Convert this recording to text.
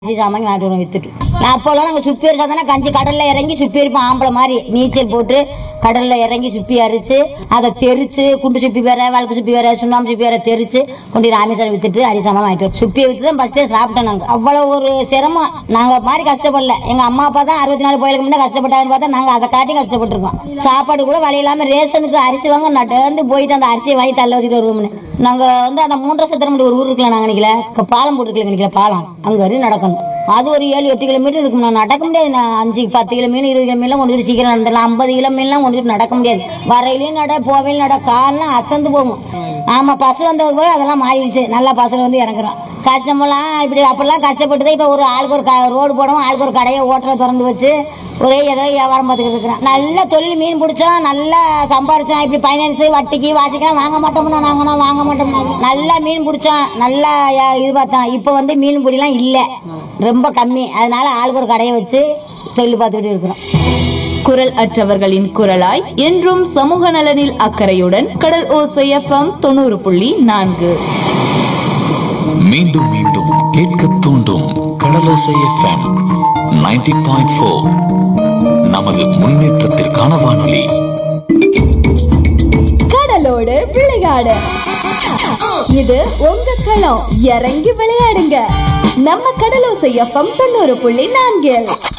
அரிசி சாமான் நாட்டு வரும் வித்துட்டு நான் அப்போல்லாம் நாங்கள் சுப்பேரி சாதான கஞ்சி கடல்ல இறங்கி சுப்பேரிப்போம் ஆம்பளை மாதிரி நீச்சல் போட்டு கடல்ல இறங்கி சுப்பி அரிச்சு அதை தெரிச்சு குண்டு சுப்பி வேற வழக்கு சுப்பி வேற சுண்ணாம்பு சுப்பி வேற தெரிச்சு கொண்டு ராமேஸ்வரம் வித்துட்டு அரிசி சாமான் வாங்கிட்டு வரோம். சுப்பியை வித்து தான் ஃபஸ்ட்டே சாப்பிட்டோம் நாங்கள் அவ்வளோ ஒரு சிரமம் நாங்கள் மாதிரி கஷ்டப்படல எங்கள் அம்மா அப்பா தான் அறுபத்தி நாலு கோயிலுக்கு முன்னே கஷ்டப்பட்டாங்கன்னு பார்த்தா நாங்கள் அதை காட்டி கஷ்டப்பட்டிருக்கோம் சாப்பாடு கூட வழி இல்லாமல் ரேஷனுக்கு அரிசி வாங்க நடந்து போயிட்டு அந்த அரிசியை வாங்கி தள்ள வச்சுட்டு வருவோம்னு நாங்கள் வந்து அந்த மூன்றரை சத்திரம் ஒரு ஊர் இருக்குல்ல நாங்கள் நினைக்கல க- பாலம் போட்டுருக்கல நினைக்கல பாலம் அங்கே வரையும் நடக்கணும் அது ஒரு ஏழு எட்டு கிலோமீட்டர் இருக்கும் நான் நடக்க முடியாது நான் அஞ்சு பத்து கிலோ மீன் இருபது கிலோ மீன்லாம் கொண்டு போய் சீக்கிரம் நடந்துடலாம் ஐம்பது கிலோ மீன்லாம் கொண்டு போய் நடக்க முடியாது வரையிலையும் நட போவையிலும் நட கால்லாம் அசந்து போகும் ஆமா பசு வந்ததுக்கு பிறகு அதெல்லாம் மாறிடுச்சு நல்லா பஸ்ஸில் வந்து இறங்குறோம் கஷ்டமெல்லாம் இப்படி அப்பெல்லாம் கஷ்டப்பட்டு தான் இப்போ ஒரு ஆளுக்கு ஒரு க ரோடு போடவும் ஆளுக்கு ஒரு கடையை ஓட்டரை திறந்து வச்சு ஒரே ஏதோ வியாபாரம் பார்த்துக்கிட்டு இருக்கிறேன் நல்ல தொழில் மீன் பிடிச்சோம் நல்லா சம்பாரிச்சோம் இப்படி ஃபைனான்ஸு வட்டிக்கு வாசிக்கலாம் வாங்க மாட்டோம்னா நாங்கன்னா வாங்க மாட்டோம்னா நல்லா மீன் பிடிச்சோம் நல்லா யா- இது பார்த்தோம் இப்போ வந்து மீன் பிடிலாம் இல்லை ரொம்ப கம்மி அதனால ஆளுக்கு ஒரு கடையை வச்சு தொழில் பார்த்துக்கிட்டு இருக்கிறோம் குரல் அற்றவர்களின் குரலாய் என்றும் சமூக நலனில் அக்கறையுடன் கடல் ஓசை எஃப்எம் தொண்ணூறு புள்ளி நான்கு மீண்டும் மீண்டும் கேட்க தூண்டும் கடலோசை எஃப்எம் 90.4 பாயிண்ட் ஃபோர் நமது முன்னேற்றத்திற்கான வானொலி கடலோடு விளையாடு இது உங்க களம் இறங்கி விளையாடுங்க நம்ம கடலோசை எஃப்எம் தொண்ணூறு புள்ளி நான்கில்